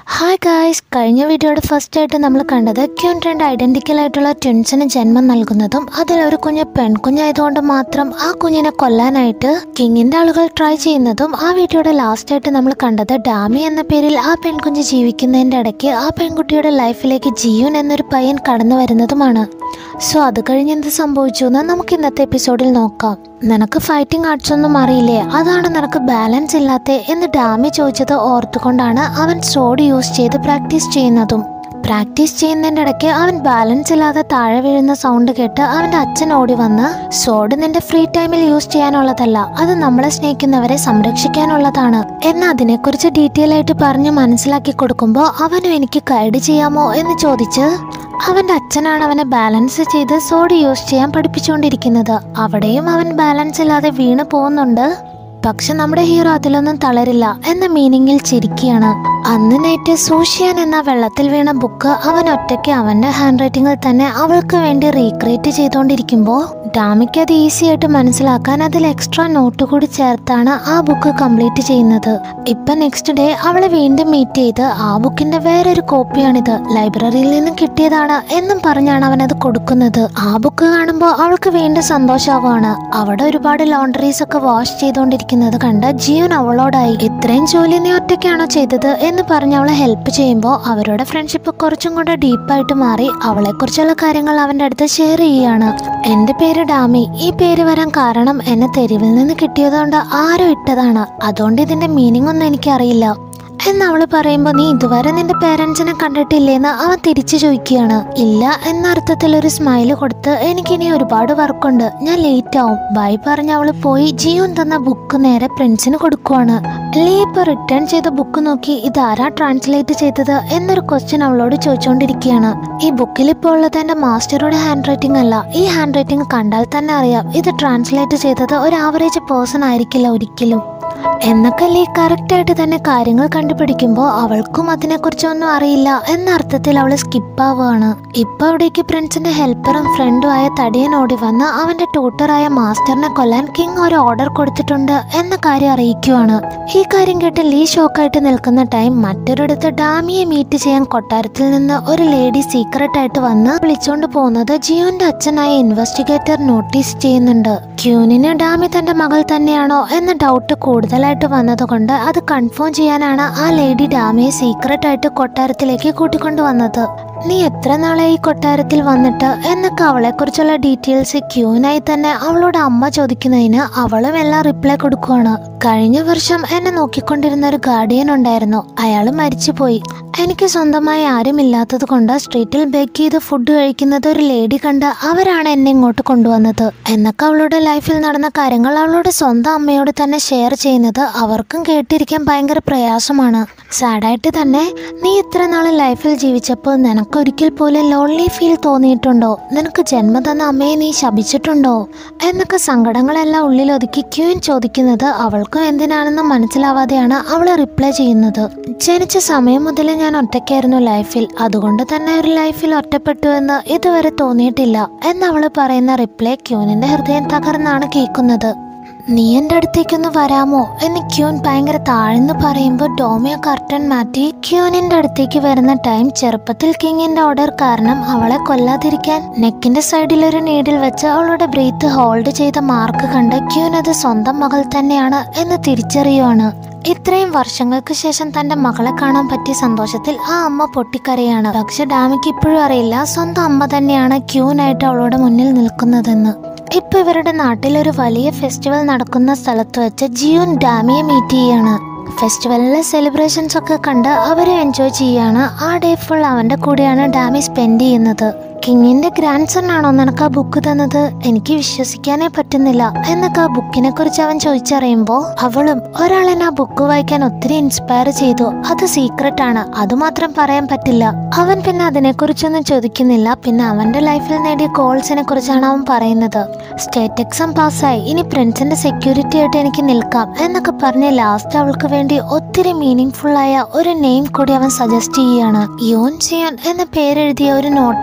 hi guys കഴിഞ്ഞ വീഡിയോയുടെ first ആയിട്ട് നമ്മൾ കണ്ടത് ക്യൂൻ രണ്ട് ഐഡന്റിക്കൽ ആയിട്ടുള്ള ട്വിൻസിന് ജന്മം നൽകുന്നതും അതിലൊരു കുഞ്ഞ് പെൺകുഞ്ഞായതുകൊണ്ട് മാത്രം ആ കുഞ്ഞിനെ കൊല്ലാനായിട്ട് കിങ്ങിന്റെ ആളുകൾ ട്രൈ ചെയ്യുന്നതും ആ വീഡിയോയുടെ ലാസ്റ്റ് ആയിട്ട് നമ്മൾ കണ്ടത് ഡാമി എന്ന പേരിൽ ആ പെൺകുഞ്ഞ് ജീവിക്കുന്നതിന്റെ ഇടയ്ക്ക് ആ പെൺകുട്ടിയുടെ ലൈഫിലേക്ക് ജിയുൻ എന്നൊരു പയ്യൻ കടന്നു വരുന്നതുമാണ് സോ അത് കഴിഞ്ഞ് എന്ത് സംഭവിച്ചു എന്ന് നമുക്ക് ഇന്നത്തെ എപ്പിസോഡിൽ നോക്കാം നിനക്ക് ഫൈറ്റിംഗ് ആർട്സ് ഒന്നും അറിയില്ലേ അതാണ് നിനക്ക് ബാലൻസ് ഇല്ലാത്ത എന്ന് ഡാമി ചോദിച്ചത് ഓർത്തുകൊണ്ടാണ് അവൻ സോഡ് യൂസ് ചെയ്ത് പ്രാക്ടീസ് ചെയ്യുന്നതും പ്രാക്ടീസ് ചെയ്യുന്നതിൻ്റെ ഇടയ്ക്ക് അവൻ ബാലൻസ് ഇല്ലാതെ താഴെ വീഴുന്ന സൗണ്ട് കേട്ട് അവൻ്റെ അച്ഛൻ ഓടി വന്ന് സോഡ് നിന്റെ ഫ്രീ ടൈമിൽ യൂസ് ചെയ്യാനുള്ളതല്ല അത് നമ്മളെ സ്നേഹിക്കുന്നവരെ സംരക്ഷിക്കാനുള്ളതാണ് എന്ന് അതിനെക്കുറിച്ച് ഡീറ്റെയിൽ ആയിട്ട് പറഞ്ഞ് മനസ്സിലാക്കി കൊടുക്കുമ്പോൾ അവനും എനിക്ക് ഗൈഡ് ചെയ്യാമോ എന്ന് ചോദിച്ച് അവന്റെ അച്ഛനാണ് അവനെ ബാലൻസ് ചെയ്ത് സോഡ് യൂസ് ചെയ്യാൻ പഠിപ്പിച്ചുകൊണ്ടിരിക്കുന്നത് അവിടെയും അവൻ ബാലൻസ് ഇല്ലാതെ വീണ് പോകുന്നുണ്ട് പക്ഷെ നമ്മുടെ ഹീറോ അതിലൊന്നും തളരില്ല എന്ന മീനിങ്ങിൽ ചിരിക്കുകയാണ് അന്ന് നൈറ്റ് സൂഷിയാൻ എന്ന വെള്ളത്തിൽ വീണ ബുക്ക് അവൻ ഒറ്റയ്ക്ക് അവന്റെ ഹാൻഡ് റൈറ്റിംഗിൽ തന്നെ അവൾക്ക് വേണ്ടി റീക്രിയേറ്റ് ചെയ്തുകൊണ്ടിരിക്കുമ്പോൾ ഡാമിക്ക് അത് ഈസി ആയിട്ട് മനസ്സിലാക്കാൻ അതിൽ എക്സ്ട്രാ നോട്ട് കൂടി ചേർത്താണ് ആ ബുക്ക് കംപ്ലീറ്റ് ചെയ്യുന്നത് ഇപ്പൊ നെക്സ്റ്റ് ഡേ അവളെ വീണ്ടും മീറ്റ് ചെയ്ത് ആ ബുക്കിന്റെ വേറൊരു കോപ്പിയാണിത് ലൈബ്രറിയിൽ നിന്ന് കിട്ടിയതാണ് എന്നും പറഞ്ഞാണ് അവൻ അത് കൊടുക്കുന്നത് ആ ബുക്ക് കാണുമ്പോൾ അവൾക്ക് വീണ്ടും സന്തോഷമാവാണ് അവിടെ ഒരുപാട് ലോണ്ടറീസ് ഒക്കെ വാഷ് ചെയ്തുകൊണ്ടിരിക്കുന്നത് കണ്ട് ജിയോൻ അവളോടായി ഇത്രയും ജോലി നീ ഒറ്റയ്ക്കാണോ ചെയ്തത് എന്ന് പറഞ്ഞ് അവളെ ഹെൽപ്പ് ചെയ്യുമ്പോൾ അവരുടെ ഫ്രണ്ട്ഷിപ്പ് കുറച്ചും കൂടെ ഡീപ്പായിട്ട് മാറി അവളെ കുറിച്ചുള്ള കാര്യങ്ങൾ അവന്റെ അടുത്ത് ഷെയർ ചെയ്യാണ് എന്റെ പേര് ഡാമി ഈ പേര് വരാൻ കാരണം എന്നെ തെരുവിൽ നിന്ന് കിട്ടിയതുകൊണ്ട് ആരോ ഇട്ടതാണ് അതുകൊണ്ട് ഇതിന്റെ മീനിങ് ഒന്നും എനിക്കറിയില്ല എന്ന് അവള് പറയുമ്പോൾ നീ ഇതുവരെ നിന്റെ പേരൻസിനെ കണ്ടിട്ടില്ലേന്ന് അവൻ തിരിച്ചു ചോദിക്കുകയാണ് ഇല്ല എന്ന അർത്ഥത്തിൽ ഒരു സ്മൈല് കൊടുത്ത് എനിക്കിനി ഒരുപാട് വർക്കുണ്ട് ഞാൻ ലേറ്റ് ആവും ബൈ പറഞ്ഞ് അവള് പോയി ജിയോൻ തന്ന ബുക്ക് നേരെ പ്രിൻസിന് കൊടുക്കുവാണ് ലീ ഇപ്പൊ റിട്ടേൺ ചെയ്ത ബുക്ക് നോക്കി ഇതാരാ ട്രാൻസ്ലേറ്റ് ചെയ്തത് എന്നൊരു ക്വസ്റ്റ്യൻ അവളോട് ചോദിച്ചുകൊണ്ടിരിക്കുകയാണ് ഈ ബുക്കിൽ ഇപ്പോൾ ഉള്ളത് എന്റെ മാസ്റ്ററുടെ ഹാൻഡ് റൈറ്റിംഗ് അല്ല ഈ ഹാൻഡ് റൈറ്റിംഗ് കണ്ടാൽ തന്നെ അറിയാം ഇത് ട്രാൻസ്ലേറ്റ് ചെയ്തത് ഒരു ആവറേജ് പേഴ്സൺ ആയിരിക്കില്ല ഒരിക്കലും എന്നൊക്കെ ലീ കറക്റ്റ് ആയിട്ട് തന്നെ കാര്യങ്ങൾ കണ്ടുപിടിക്കുമ്പോൾ അവൾക്കും അതിനെക്കുറിച്ചൊന്നും അറിയില്ല എന്ന അർത്ഥത്തിൽ അവൾ സ്കിപ്പ് ആവുകയാണ് ഇപ്പൊ അവിടേക്ക് പ്രിൻസിന്റെ ഹെൽപ്പറും ഫ്രണ്ടും ആയ തടിയൻ ഓടി വന്ന് അവന്റെ ട്യൂട്ടറായ മാസ്റ്ററിനെ കൊല്ലാൻ കിങ് ഒരു ഓർഡർ കൊടുത്തിട്ടുണ്ട് എന്ന കാര്യം അറിയിക്കുവാണ് ഈ കാര്യം കേട്ട് ലീ ഷോക്കായിട്ട് നിൽക്കുന്ന ടൈം മറ്റൊരിടത്ത് ഡാമിയെ മീറ്റ് ചെയ്യാൻ കൊട്ടാരത്തിൽ നിന്ന് ഒരു ലേഡി സീക്രട്ട് ആയിട്ട് വന്ന് വിളിച്ചോണ്ട് പോകുന്നത് ജിയോന്റെ അച്ഛനായ ഇൻവെസ്റ്റിഗേറ്റർ നോട്ടീസ് ചെയ്യുന്നുണ്ട് ക്യൂനിന് ഡാമി തന്റെ മകൾ തന്നെയാണോ എന്ന ഡൗട്ട് കൂടുതലായിട്ട് വന്നതുകൊണ്ട് അത് കൺഫേം ചെയ്യാനാണ് ആ ലേഡി ഡാമിയെ സീക്രട്ട് ആയിട്ട് കൊട്ടാരത്തിലേക്ക് കൂട്ടിക്കൊണ്ടു വന്നത് നീ എത്ര നാളായി ഈ കൊട്ടാരത്തിൽ വന്നിട്ട് എന്നൊക്കെ അവളെ കുറിച്ചുള്ള ഡീറ്റെയിൽസ് ക്യൂനായി തന്നെ അവളോട് അമ്മ ചോദിക്കുന്നതിന് അവളും എല്ലാം റിപ്ലൈ കൊടുക്കുവാണ് കഴിഞ്ഞ വർഷം എന്നെ നോക്കിക്കൊണ്ടിരുന്ന ഒരു ഗാർഡിയൻ ഉണ്ടായിരുന്നു അയാൾ മരിച്ചുപോയി എനിക്ക് സ്വന്തമായി ആരുമില്ലാത്തത് കൊണ്ട് സ്ട്രീറ്റിൽ ബേക്ക് ചെയ്ത് ഫുഡ് കഴിക്കുന്നത് ഒരു ലേഡി കണ്ട് അവരാണ് എന്നെ ഇങ്ങോട്ട് കൊണ്ടുവന്നത് എന്നൊക്കെ അവളുടെ ലൈഫിൽ നടന്ന കാര്യങ്ങൾ അവളുടെ സ്വന്തം അമ്മയോട് തന്നെ ഷെയർ ചെയ്യുന്നത് അവർക്കും കേട്ടിരിക്കാൻ ഭയങ്കര പ്രയാസമാണ് സാഡായിട്ട് തന്നെ നീ ഇത്ര നാൾ ലൈഫിൽ ജീവിച്ചപ്പോൾ നിനക്ക് ഒരിക്കൽ പോലും ലോൺലി ഫീൽ തോന്നിയിട്ടുണ്ടോ നിനക്ക് ജന്മം തന്ന അമ്മയെ നീ ശപിച്ചിട്ടുണ്ടോ എന്നൊക്കെ സങ്കടങ്ങളെല്ലാം ഉള്ളിൽ ഒതുക്കി ക്യൂൻ ചോദിക്കുന്നത് അവൾക്കും എന്തിനാണെന്ന് മനസ്സിലാവാതെയാണ് അവൾ റിപ്ലൈ ചെയ്യുന്നത് ജനിച്ച സമയം മുതൽ ഞാൻ ഒറ്റയ്ക്കായിരുന്നു ലൈഫിൽ അതുകൊണ്ട് തന്നെ ഒരു ലൈഫിൽ ഒറ്റപ്പെട്ടു എന്ന് ഇതുവരെ തോന്നിയിട്ടില്ല എന്ന് അവൾ പറയുന്ന റിപ്ലൈ ക്യൂനിന്റെ ഹൃദയം തകർന്നാണ് കേൾക്കുന്നത് നീ എൻ്റെ അടുത്തേക്കൊന്ന് വരാമോ എന്ന് ക്യൂൻ ഭയങ്കര താഴ്ന്നു പറയുമ്പോൾ ഡോമിയോ കർട്ടൻ മാറ്റി ക്യൂനിന്റെ അടുത്തേക്ക് വരുന്ന ടൈം ചെറുപ്പത്തിൽ കിങ്ങിന്റെ ഓർഡർ കാരണം അവളെ കൊല്ലാതിരിക്കാൻ നെക്കിന്റെ സൈഡിൽ ഒരു നീഡിൽ വെച്ച് അവളുടെ ബ്രീത്ത് ഹോൾഡ് ചെയ്ത മാർക്ക് കണ്ട് ക്യൂൻ അത് സ്വന്തം മകൾ തന്നെയാണ് എന്ന് തിരിച്ചറിയുവാണ് ഇത്രയും വർഷങ്ങൾക്ക് ശേഷം തന്റെ മകളെ കാണാൻ പറ്റിയ സന്തോഷത്തിൽ ആ അമ്മ പൊട്ടിക്കരയാണ് പക്ഷെ ഡാമിക്ക് ഇപ്പോഴും അറിയില്ല സ്വന്തം അമ്മ തന്നെയാണ് ക്യൂനായിട്ട് അവളുടെ മുന്നിൽ നിൽക്കുന്നതെന്ന് ഇപ്പൊ ഇവരുടെ നാട്ടിൽ ഒരു വലിയ ഫെസ്റ്റിവൽ നടക്കുന്ന സ്ഥലത്ത് വെച്ച് ജിയോൻ ഡാമിയെ മീറ്റ് ചെയ്യാണ് ഫെസ്റ്റിവലിലെ സെലിബ്രേഷൻസ് ഒക്കെ കണ്ട് അവർ എൻജോയ് ചെയ്യാണ് ആ ഡേ ഫുൾ അവന്റെ കൂടെയാണ് ഡാമി സ്പെൻഡ് ചെയ്യുന്നത് കിങ്ങിന്റെ ഗ്രാൻഡ് സൺ ആണോ നിനക്ക് ആ ബുക്ക് തന്നത് എനിക്ക് വിശ്വസിക്കാനേ പറ്റുന്നില്ല എന്നൊക്കെ ആ ബുക്കിനെ കുറിച്ച് അവൻ ചോദിച്ചറിയുമ്പോൾ അവളും ഒരാൾ എന്നെ ആ ബുക്ക് വായിക്കാൻ ഒത്തിരി ഇൻസ്പയർ ചെയ്തു അത് സീക്രട്ട് ആണ് അതുമാത്രം പറയാൻ പറ്റില്ല അവൻ പിന്നെ അതിനെക്കുറിച്ചൊന്നും ചോദിക്കുന്നില്ല പിന്നെ അവന്റെ ലൈഫിൽ നേടിയ ഗോൾസിനെ കുറിച്ചാണ് അവൻ പറയുന്നത് സ്റ്റേറ്റ് എക്സാം പാസ്സായി ഇനി ഫ്രണ്ട്സിന്റെ സെക്യൂരിറ്റി ആയിട്ട് എനിക്ക് നിൽക്കാം എന്നൊക്കെ പറഞ്ഞ് ലാസ്റ്റ് അവൾക്ക് വേണ്ടി ഒത്തിരി മീനിങ് ഫുൾ ആയ ഒരു നെയിം കൂടി അവൻ സജസ്റ്റ് ചെയ്യുകയാണ് യോൻ സിയോൻ എന്ന പേരെഴുതിയ ഒരു നോട്ട് അവൾക്ക്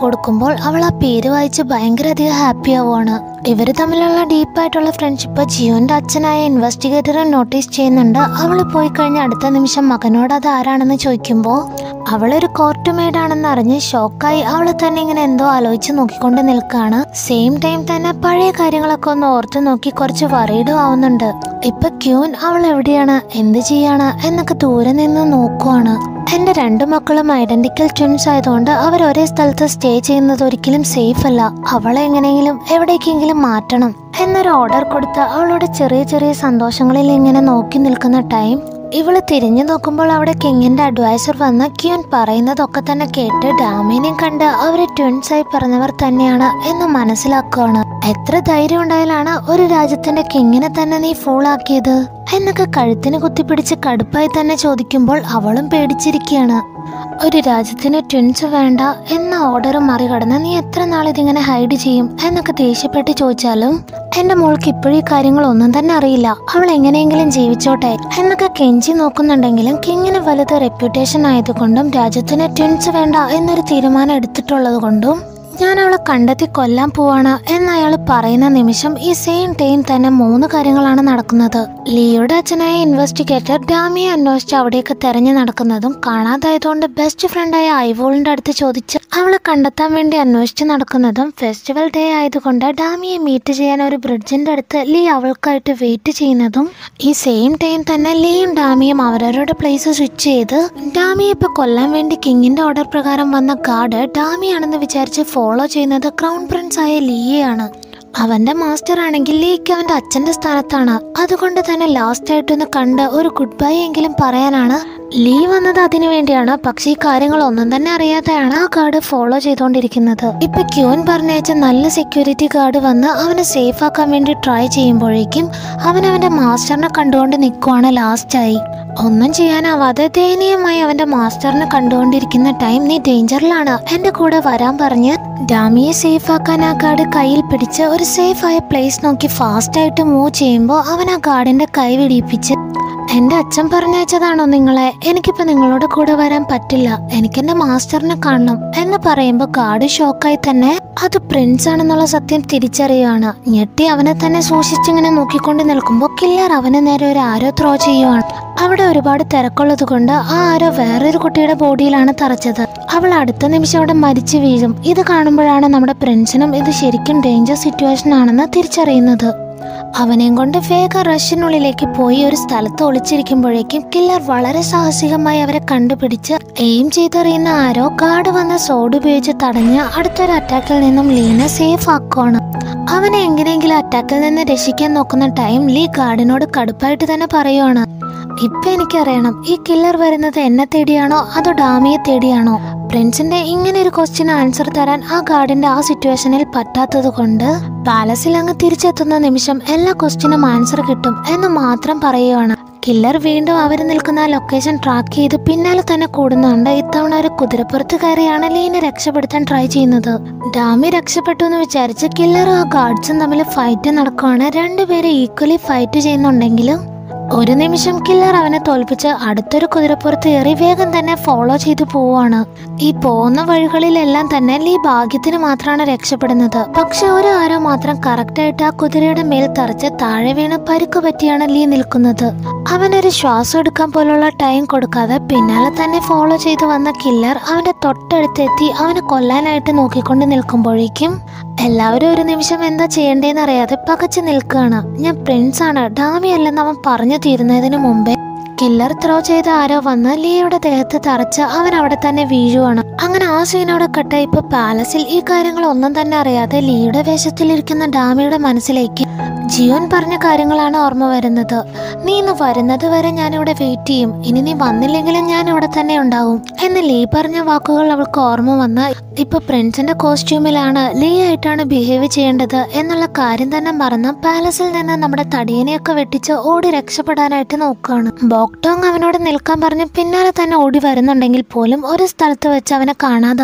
കൊടുക്കുമ്പോൾ അവൾ ആ പേര് വായിച്ച് ഭയങ്കര അധികം ഹാപ്പി ആവുകയാണ് ഇവർ തമ്മിലുള്ള ഡീപ്പായിട്ടുള്ള ഫ്രണ്ട്ഷിപ്പ് ജിയോന്റെ അച്ഛനായ ഇൻവെസ്റ്റിഗേറ്റർ നോട്ടീസ് ചെയ്യുന്നുണ്ട് അവൾ പോയി കഴിഞ്ഞ അടുത്ത നിമിഷം മകനോട് അത് ആരാണെന്ന് ചോദിക്കുമ്പോൾ അവളൊരു കോർട്ട് മെയ്ഡാണെന്ന് അറിഞ്ഞ് ഷോക്കായി അവളെ തന്നെ ഇങ്ങനെ എന്തോ ആലോചിച്ച് നോക്കിക്കൊണ്ട് നിൽക്കുകയാണ് സെയിം ടൈം തന്നെ പഴയ കാര്യങ്ങളൊക്കെ ഒന്ന് ഓർത്തു നോക്കി കുറച്ച് വറീഡും ആവുന്നുണ്ട് ഇപ്പൊ ക്യൂൻ അവൾ എവിടെയാണ് എന്ത് ചെയ്യാണ് എന്നൊക്കെ ദൂരെ നിന്ന് നോക്കുവാണ് എന്റെ രണ്ടു മക്കളും ഐഡന്റിക്കൽ ട്വിൻസ് ആയതുകൊണ്ട് അവർ ഒരേ സ്ഥലത്ത് സ്റ്റേ ചെയ്യുന്നത് ഒരിക്കലും സേഫ് അല്ല അവളെ എങ്ങനെയെങ്കിലും എവിടേക്കെങ്കിലും മാറ്റണം എന്നൊരു ഓർഡർ കൊടുത്ത് അവളുടെ ചെറിയ ചെറിയ സന്തോഷങ്ങളിൽ ഇങ്ങനെ നോക്കി നിൽക്കുന്ന ടൈം ഇവള് തിരിഞ്ഞു നോക്കുമ്പോൾ അവിടെ കിങ്ങിന്റെ അഡ്വൈസർ വന്ന് ക്യൂൻ പറയുന്നതൊക്കെ തന്നെ കേട്ട് ഡാമിനെയും കണ്ട് അവര് ട്വിൻസ് ആയി പറഞ്ഞവർ തന്നെയാണ് എന്ന് മനസ്സിലാക്കുകയാണ് എത്ര ധൈര്യം ഉണ്ടായാലാണ് ഒരു രാജ്യത്തിന്റെ കിങ്ങിനെ തന്നെ നീ ഫൂളാക്കിയത് എന്നൊക്കെ കഴുത്തിന് കുത്തിപ്പിടിച്ച് കടുപ്പായി തന്നെ ചോദിക്കുമ്പോൾ അവളും പേടിച്ചിരിക്കുകയാണ് ഒരു രാജ്യത്തിന് ട്വിൻസ് വേണ്ട എന്ന ഓർഡർ മറികടന്ന് നീ എത്ര നാൾ ഇതിങ്ങനെ ഹൈഡ് ചെയ്യും എന്നൊക്കെ ദേഷ്യപ്പെട്ട് ചോദിച്ചാലും എന്റെ മോൾക്ക് ഇപ്പോഴും ഈ കാര്യങ്ങളൊന്നും തന്നെ അറിയില്ല അവൾ എങ്ങനെയെങ്കിലും ജീവിച്ചോട്ടെ എന്നൊക്കെ കെഞ്ചി നോക്കുന്നുണ്ടെങ്കിലും കിങ്ങിന് വലുത് റെപ്യൂട്ടേഷൻ ആയതുകൊണ്ടും രാജ്യത്തിന് ട്വിൻസ് വേണ്ട എന്നൊരു തീരുമാനം എടുത്തിട്ടുള്ളത് കൊണ്ടും ഞാൻ അവളെ കണ്ടെത്തി കൊല്ലാൻ പോവാണ് എന്ന് അയാൾ പറയുന്ന നിമിഷം ഈ സെയിം ടൈം തന്നെ മൂന്ന് കാര്യങ്ങളാണ് നടക്കുന്നത് ലിയുടെ അച്ഛനായ ഇൻവെസ്റ്റിഗേറ്റർ ഡാമിയെ അന്വേഷിച്ച് അവിടേക്ക് തെരഞ്ഞു നടക്കുന്നതും കാണാതായതുകൊണ്ട് ബെസ്റ്റ് ഫ്രണ്ടായ ഐവോളിന്റെ അടുത്ത് ചോദിച്ച് അവളെ കണ്ടെത്താൻ വേണ്ടി അന്വേഷിച്ച് നടക്കുന്നതും ഫെസ്റ്റിവൽ ഡേ ആയതുകൊണ്ട് ഡാമിയെ മീറ്റ് ചെയ്യാൻ ഒരു ബ്രിഡ്ജിന്റെ അടുത്ത് ലീ അവൾക്കായിട്ട് വെയിറ്റ് ചെയ്യുന്നതും ഈ സെയിം ടൈം തന്നെ ലീയും ഡാമിയും അവരവരുടെ പ്ലേസ് സ്വിച്ച് ചെയ്ത് ഡാമിയെ ഇപ്പൊ കൊല്ലാൻ വേണ്ടി കിങ്ങിന്റെ ഓർഡർ പ്രകാരം വന്ന ഗാർഡ് ഡാമിയാണെന്ന് വിചാരിച്ച് ഫോളോ ചെയ്യുന്നത് ക്രൗൺ പ്രിൻസ് ആയ ലീയെയാണ് അവന്റെ മാസ്റ്റർ ആണെങ്കിൽ ലീക്ക് അവന്റെ അച്ഛന്റെ സ്ഥാനത്താണ് അതുകൊണ്ട് തന്നെ ലാസ്റ്റ് ആയിട്ടൊന്ന് കണ്ട് ഒരു ഗുഡ് ബൈ എങ്കിലും പറയാനാണ് ലീ വന്നത് അതിനു വേണ്ടിയാണ് പക്ഷെ ഈ കാര്യങ്ങൾ ഒന്നും തന്നെ അറിയാതെയാണ് ആ ഗാർഡ് ഫോളോ ചെയ്തുകൊണ്ടിരിക്കുന്നത് ഇപ്പൊ ക്യൂൻ പറഞ്ഞയച്ച നല്ല സെക്യൂരിറ്റി ഗാർഡ് വന്ന് അവനെ സേഫ് ആക്കാൻ വേണ്ടി ട്രൈ ചെയ്യുമ്പോഴേക്കും അവൻ അവന്റെ മാസ്റ്ററിനെ കണ്ടുകൊണ്ട് നിൽക്കുവാണ് ലാസ്റ്റായി ഒന്നും ചെയ്യാനാവാതെ ദയനീയമായി അവന്റെ മാസ്റ്ററിനെ കണ്ടുകൊണ്ടിരിക്കുന്ന ടൈം നീ ഡേഞ്ചറിലാണ് എന്റെ കൂടെ വരാൻ പറഞ്ഞ് ഡാമിയെ സേഫ് ആക്കാൻ ആ ഗാർഡ് കയ്യിൽ പിടിച്ച് ഒരു സേഫ് ആയ പ്ലേസ് നോക്കി ഫാസ്റ്റ് ആയിട്ട് മൂവ് ചെയ്യുമ്പോൾ അവൻ ആ ഗാർഡിന്റെ കൈ വെടിയിപ്പിച്ച് എന്റെ അച്ഛൻ പറഞ്ഞയച്ചതാണോ നിങ്ങളെ എനിക്കിപ്പോ നിങ്ങളോട് കൂടെ വരാൻ പറ്റില്ല എനിക്ക് എന്റെ മാസ്റ്ററിനെ കാണണം എന്ന് പറയുമ്പോൾ ഗാർഡ് ഷോക്കായി തന്നെ അത് പ്രിൻസ് ആണെന്നുള്ള സത്യം തിരിച്ചറിയുകയാണ് ഞെട്ടി അവനെ തന്നെ സൂക്ഷിച്ചിങ്ങനെ നോക്കിക്കൊണ്ട് നിൽക്കുമ്പോൾ കില്ലർ അവന് നേരെ ഒരു ആരോ ത്രോ ചെയ്യുവാണ് അവിടെ ഒരുപാട് തിരക്കുള്ളത് കൊണ്ട് ആ ആരോ വേറൊരു കുട്ടിയുടെ ബോഡിയിലാണ് തറച്ചത് അവൾ അടുത്ത നിമിഷം അവിടെ മരിച്ചു വീഴും ഇത് കാണുമ്പോഴാണ് നമ്മുടെ പ്രിൻസിനും ഇത് ശരിക്കും ഡേഞ്ചർ സിറ്റുവേഷൻ ആണെന്ന് തിരിച്ചറിയുന്നത് അവനെയും കൊണ്ട് വേഗം റഷ്യനുള്ളിലേക്ക് പോയി ഒരു സ്ഥലത്ത് ഒളിച്ചിരിക്കുമ്പോഴേക്കും കില്ലർ വളരെ സാഹസികമായി അവരെ കണ്ടുപിടിച്ച് എയിം ചെയ്തെറിയുന്ന ആരോ ഗാർഡ് വന്ന സോഡ് ഉപയോഗിച്ച് തടഞ്ഞ് അടുത്തൊരു അറ്റാക്കിൽ നിന്നും ലീനെ സേഫ് ആക്കുവാണ് അവനെ എങ്ങനെയെങ്കിലും അറ്റാക്കിൽ നിന്ന് രക്ഷിക്കാൻ നോക്കുന്ന ടൈം ലീ ഗാർഡിനോട് കടുപ്പായിട്ട് തന്നെ പറയുവാണ് ഇപ്പൊ എനിക്കറിയണം ഈ കില്ലർ വരുന്നത് എന്നെ തേടിയാണോ അതോ ഡാമിയെ തേടിയാണോ പ്രിൻസിന്റെ ഇങ്ങനെ ഒരു ക്വസ്റ്റ്യൻ ആൻസർ തരാൻ ആ ഗാർഡിന്റെ ആ സിറ്റുവേഷനിൽ പറ്റാത്തത് കൊണ്ട് പാലസിൽ അങ്ങ് തിരിച്ചെത്തുന്ന നിമിഷം എല്ലാ ക്വസ്റ്റ്യനും ആൻസർ കിട്ടും എന്ന് മാത്രം പറയുവാണ് കില്ലർ വീണ്ടും അവർ നിൽക്കുന്ന ആ ലൊക്കേഷൻ ട്രാക്ക് ചെയ്ത് പിന്നാലെ തന്നെ കൂടുന്നുണ്ട് ഇത്തവണ ഒരു കുതിരപ്പുറത്ത് കയറിയാണ് ലീനെ രക്ഷപ്പെടുത്താൻ ട്രൈ ചെയ്യുന്നത് ഡാമി രക്ഷപ്പെട്ടു എന്ന് വിചാരിച്ച് കില്ലറും ആ ഗാർഡ്സും തമ്മിൽ ഫൈറ്റ് നടക്കുവാണ് രണ്ടുപേരെ ഈക്വലി ഫൈറ്റ് ചെയ്യുന്നുണ്ടെങ്കിലും ഒരു നിമിഷം കില്ലർ അവനെ തോൽപ്പിച്ച് അടുത്തൊരു കുതിരപ്പുറത്ത് കയറി വേഗം തന്നെ ഫോളോ ചെയ്തു പോവാണ് ഈ പോകുന്ന വഴികളിലെല്ലാം തന്നെ ലീ ഭാഗ്യത്തിന് മാത്രമാണ് രക്ഷപ്പെടുന്നത് പക്ഷെ ഒരു ആരോ മാത്രം കറക്റ്റ് ആയിട്ട് ആ കുതിരയുടെ മേൽ തറച്ച് താഴെ വീണ് പരുക്ക് പറ്റിയാണ് ലീ നിൽക്കുന്നത് അവനൊരു ശ്വാസം എടുക്കാൻ പോലുള്ള ടൈം കൊടുക്കാതെ പിന്നാലെ തന്നെ ഫോളോ ചെയ്തു വന്ന കില്ലർ അവന്റെ തൊട്ടടുത്തെത്തി അവനെ കൊല്ലാനായിട്ട് നോക്കിക്കൊണ്ട് നിൽക്കുമ്പോഴേക്കും എല്ലാവരും ഒരു നിമിഷം എന്താ ചെയ്യേണ്ടതെന്ന് അറിയാതെ പകച്ചു നിൽക്കുകയാണ് ഞാൻ പ്രിൻസ് ആണ് ഡാമി അല്ലെന്ന് അവൻ പറഞ്ഞു തീരുന്നതിന് മുമ്പേ കില്ലർ ത്രോ ചെയ്ത ആരോ വന്ന് ലീയുടെ ദേഹത്ത് തറച്ച് അവൻ അവിടെ തന്നെ വീഴുവാണ് അങ്ങനെ ആ സീനോടെ കട്ട ഇപ്പൊ പാലസിൽ ഈ കാര്യങ്ങൾ ഒന്നും തന്നെ അറിയാതെ ലീയുടെ വേഷത്തിലിരിക്കുന്ന ഡാമിയുടെ മനസ്സിലേക്ക് ജിയോൻ പറഞ്ഞ കാര്യങ്ങളാണ് ഓർമ്മ വരുന്നത് നീ ഇന്ന് വരുന്നത് വരെ ഞാനിവിടെ വെയിറ്റ് ചെയ്യും ഇനി നീ വന്നില്ലെങ്കിലും ഞാൻ ഇവിടെ തന്നെ ഉണ്ടാവും എന്ന് ലീ പറഞ്ഞ വാക്കുകൾ അവൾക്ക് ഓർമ്മ വന്ന് ഇപ്പൊ പ്രിൻസിന്റെ കോസ്റ്റ്യൂമിലാണ് ലീ ആയിട്ടാണ് ബിഹേവ് ചെയ്യേണ്ടത് എന്നുള്ള കാര്യം തന്നെ മറന്ന് പാലസിൽ നിന്ന് നമ്മുടെ തടിയനെയൊക്കെ വെട്ടിച്ച് ഓടി രക്ഷപ്പെടാനായിട്ട് നോക്കുകയാണ് ബോക്ടോങ് അവനോട് നിൽക്കാൻ പറഞ്ഞ് പിന്നാലെ തന്നെ ഓടി വരുന്നുണ്ടെങ്കിൽ പോലും ഒരു സ്ഥലത്ത് വെച്ച് അവനെ കാണാതാവും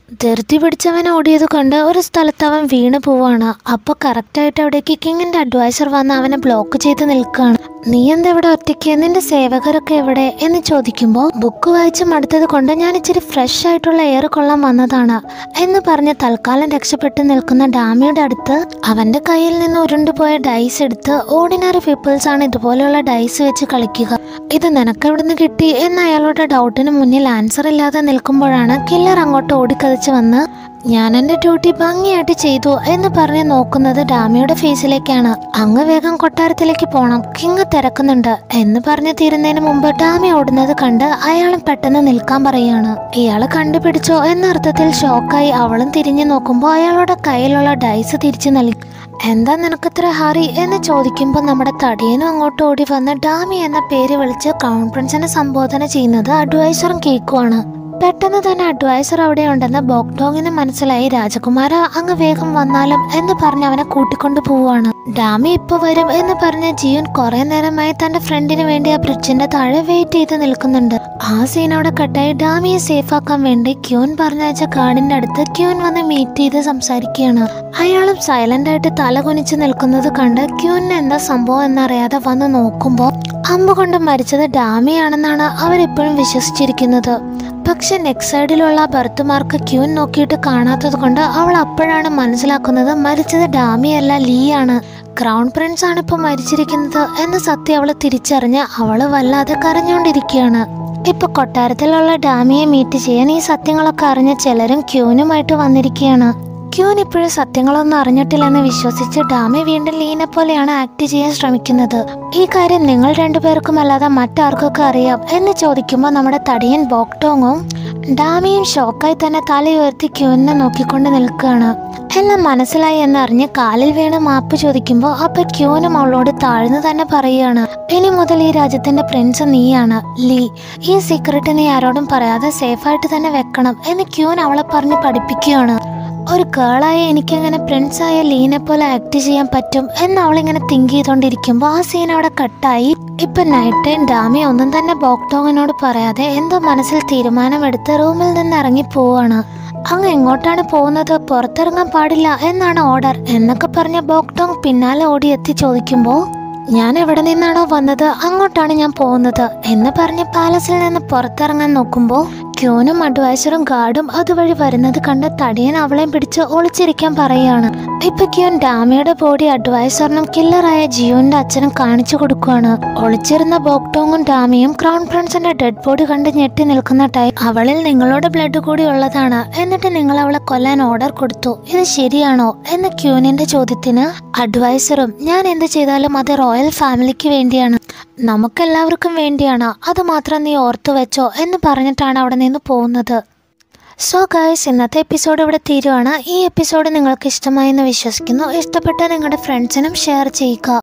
ധൃതി പിടിച്ചവൻ ഓടിയത് കൊണ്ട് ഒരു സ്ഥലത്ത് അവൻ വീണ് പോവാണ് അപ്പൊ കറക്റ്റായിട്ട് അവിടേക്ക് കിങ്ങിന്റെ അഡ്വൈസർ വന്ന് അവനെ ബ്ലോക്ക് ചെയ്ത് നിൽക്കുകയാണ് നീ എന്താ ഇവിടെ ഒറ്റയ്ക്ക് നിന്റെ സേവകരൊക്കെ എവിടെ എന്ന് ചോദിക്കുമ്പോൾ ബുക്ക് വായിച്ച് മടുത്തത് കൊണ്ട് ഞാൻ ഇച്ചിരി ഫ്രഷ് ആയിട്ടുള്ള എയർ കൊള്ളാൻ വന്നതാണ് എന്ന് പറഞ്ഞ് തൽക്കാലം രക്ഷപ്പെട്ട് നിൽക്കുന്ന ഡാമിയുടെ അടുത്ത് അവന്റെ കയ്യിൽ നിന്ന് ഉരുണ്ടുപോയ ഡൈസ് എടുത്ത് ഓർഡിനറി പീപ്പിൾസ് ആണ് ഇതുപോലെയുള്ള ഡൈസ് വെച്ച് കളിക്കുക ഇത് നിനക്ക് എവിടുന്ന് കിട്ടി എന്ന് അയാളുടെ ഡൗട്ടിന് മുന്നിൽ ആൻസർ ഇല്ലാതെ നിൽക്കുമ്പോഴാണ് കില്ലർ അങ്ങോട്ട് ഓടിക്കതിച്ച് വന്ന് ഞാൻ എന്റെ ഡ്യൂട്ടി ഭംഗിയായിട്ട് ചെയ്തു എന്ന് പറഞ്ഞ് നോക്കുന്നത് ഡാമിയുടെ ഫേസിലേക്കാണ് അങ്ങ് വേഗം കൊട്ടാരത്തിലേക്ക് പോണം കിങ് തിരക്കുന്നുണ്ട് എന്ന് പറഞ്ഞു തീരുന്നതിന് മുമ്പ് ഡാമി ഓടുന്നത് കണ്ട് അയാളും പെട്ടെന്ന് നിൽക്കാൻ പറയാണ് ഇയാള് കണ്ടുപിടിച്ചോ എന്ന അർത്ഥത്തിൽ ഷോക്കായി അവളും തിരിഞ്ഞു നോക്കുമ്പോൾ അയാളുടെ കയ്യിലുള്ള ഡൈസ് തിരിച്ചു നൽകി എന്താ നിനക്കിത്ര ഹറി എന്ന് ചോദിക്കുമ്പോൾ നമ്മുടെ തടിയനും അങ്ങോട്ട് ഓടി വന്ന് ഡാമി എന്ന പേര് വിളിച്ച് ക്രൗൺ പ്രിൻസിനെ സംബോധന ചെയ്യുന്നത് അഡ്വൈസറും കേക്കുവാണ് പെട്ടെന്ന് തന്നെ അഡ്വൈസർ അവിടെ ഉണ്ടെന്ന് ബോക്ടോങ്ങിന് മനസ്സിലായി രാജകുമാര അങ്ങ് വേഗം വന്നാലും എന്ന് പറഞ്ഞ് അവനെ കൂട്ടിക്കൊണ്ടു പോവാണ് ഡാമി ഇപ്പൊ വരും എന്ന് പറഞ്ഞ ജീവൻ കുറെ നേരമായി തന്റെ ഫ്രണ്ടിന് വേണ്ടി ആ ബ്രിഡ്ജിന്റെ താഴെ വെയിറ്റ് ചെയ്ത് നിൽക്കുന്നുണ്ട് ആ സീൻ അവിടെ കട്ടായി ഡാമിയെ സേഫ് ആക്കാൻ വേണ്ടി ക്യൂൻ പറഞ്ഞയച്ച കാടിന്റെ അടുത്ത് ക്യൂൻ വന്ന് മീറ്റ് ചെയ്ത് സംസാരിക്കുകയാണ് അയാളും സൈലന്റ് ആയിട്ട് തല കുനിച്ച് നിൽക്കുന്നത് കണ്ട് ക്യൂനിന് എന്താ സംഭവം എന്നറിയാതെ വന്ന് നോക്കുമ്പോൾ അമ്പ് കൊണ്ട് മരിച്ചത് ഡാമിയാണെന്നാണ് അവരിപ്പോഴും വിശ്വസിച്ചിരിക്കുന്നത് പക്ഷെ നെക്സ്റ്റ് സൈഡിലുള്ള ബർത്ത് മാർക്ക് ക്യൂൻ നോക്കിയിട്ട് കാണാത്തത് കൊണ്ട് അവൾ അപ്പോഴാണ് മനസ്സിലാക്കുന്നത് മരിച്ചത് ഡാമിയല്ല ലീ ആണ് ക്രൗൺ പ്രിൻസ് ആണ് ഇപ്പോൾ മരിച്ചിരിക്കുന്നത് എന്ന സത്യം അവൾ തിരിച്ചറിഞ്ഞ് അവൾ വല്ലാതെ കരഞ്ഞുകൊണ്ടിരിക്കുകയാണ് ഇപ്പൊ കൊട്ടാരത്തിലുള്ള ഡാമിയെ മീറ്റ് ചെയ്യാൻ ഈ സത്യങ്ങളൊക്കെ അറിഞ്ഞ ചിലരും ക്യൂനുമായിട്ട് വന്നിരിക്കുകയാണ് ക്യൂൻ ഇപ്പോഴും സത്യങ്ങളൊന്നും അറിഞ്ഞിട്ടില്ലെന്ന് വിശ്വസിച്ച് ഡാമി വീണ്ടും ലീനെ പോലെയാണ് ആക്ട് ചെയ്യാൻ ശ്രമിക്കുന്നത് ഈ കാര്യം നിങ്ങൾ രണ്ടുപേർക്കും അല്ലാതെ മറ്റാർക്കൊക്കെ അറിയാം എന്ന് ചോദിക്കുമ്പോൾ നമ്മുടെ തടിയൻ ബോക്ടോങ്ങും ഡാമിയും ഷോക്കായി തന്നെ തലയുയർത്തി ക്യൂനിനെ നോക്കിക്കൊണ്ട് നിൽക്കുകയാണ് എല്ലാം മനസ്സിലായി എന്നറിഞ്ഞ് കാലിൽ വീണ് മാപ്പ് ചോദിക്കുമ്പോൾ അപ്പൊ ക്യൂനും അവളോട് താഴ്ന്നു തന്നെ പറയുകയാണ് ഇനി മുതൽ ഈ രാജ്യത്തിന്റെ പ്രിൻസ് നീയാണ് ലീ ഈ സീക്രട്ട് നീ ആരോടും പറയാതെ സേഫായിട്ട് തന്നെ വെക്കണം എന്ന് ക്യൂൻ അവളെ പറഞ്ഞ് പഠിപ്പിക്കുകയാണ് ഒരു ഗേളായ എനിക്കങ്ങനെ പ്രിൻസായ ലീനെ പോലെ ആക്ട് ചെയ്യാൻ പറ്റും എന്ന് അവളിങ്ങനെ തിങ്ക് ചെയ്തോണ്ടിരിക്കുമ്പോൾ ആ സീൻ അവിടെ കട്ടായി ഇപ്പൊ നൈറ്റ് ടൈം ഡാമി ഒന്നും തന്നെ ബോക്ടോങ്ങിനോട് പറയാതെ എന്തോ മനസ്സിൽ തീരുമാനമെടുത്ത് റൂമിൽ നിന്ന് ഇറങ്ങി പോവാണ് അങ്ങ് എങ്ങോട്ടാണ് പോകുന്നത് പുറത്തിറങ്ങാൻ പാടില്ല എന്നാണ് ഓർഡർ എന്നൊക്കെ പറഞ്ഞ ബോക്ടോങ് പിന്നാലെ ഓടി എത്തി ചോദിക്കുമ്പോൾ ഞാൻ എവിടെ നിന്നാണോ വന്നത് അങ്ങോട്ടാണ് ഞാൻ പോകുന്നത് എന്ന് പറഞ്ഞ് പാലസിൽ നിന്ന് പുറത്തിറങ്ങാൻ നോക്കുമ്പോൾ ക്യൂനും അഡ്വൈസറും ഗാർഡും അതുവഴി വരുന്നത് കണ്ട് തടിയൻ അവളെയും പിടിച്ച് ഒളിച്ചിരിക്കാൻ പറയാണ് ഇപ്പൊ ക്യൂൻ ഡാമിയുടെ ബോഡി അഡ്വൈസറിനും കില്ലറായ ജിയോന്റെ അച്ഛനും കാണിച്ചു കൊടുക്കുവാണ് ഒളിച്ചിരുന്ന ബോക്ടോങ്ങും ഡാമിയും ക്രൗൺ പ്രിൻസിന്റെ ഡെഡ് ബോഡി കണ്ട് ഞെട്ടി നിൽക്കുന്ന ടൈം അവളിൽ നിങ്ങളുടെ ബ്ലഡ് കൂടി ഉള്ളതാണ് എന്നിട്ട് നിങ്ങൾ അവളെ കൊല്ലാൻ ഓർഡർ കൊടുത്തു ഇത് ശരിയാണോ എന്ന ക്യൂനിന്റെ ചോദ്യത്തിന് അഡ്വൈസറും ഞാൻ എന്ത് ചെയ്താലും അത് റോയൽ ഫാമിലിക്ക് വേണ്ടിയാണ് നമുക്കെല്ലാവർക്കും വേണ്ടിയാണ് അത് മാത്രം നീ ഓർത്തു വെച്ചോ എന്ന് പറഞ്ഞിട്ടാണ് അവിടെ നിന്ന് പോകുന്നത് സോ ഗായ്സ് ഇന്നത്തെ എപ്പിസോഡ് ഇവിടെ തീരുവാണ് ഈ എപ്പിസോഡ് നിങ്ങൾക്ക് ഇഷ്ടമായെന്ന് വിശ്വസിക്കുന്നു ഇഷ്ടപ്പെട്ട നിങ്ങളുടെ ഫ്രണ്ട്സിനും ഷെയർ ചെയ്യുക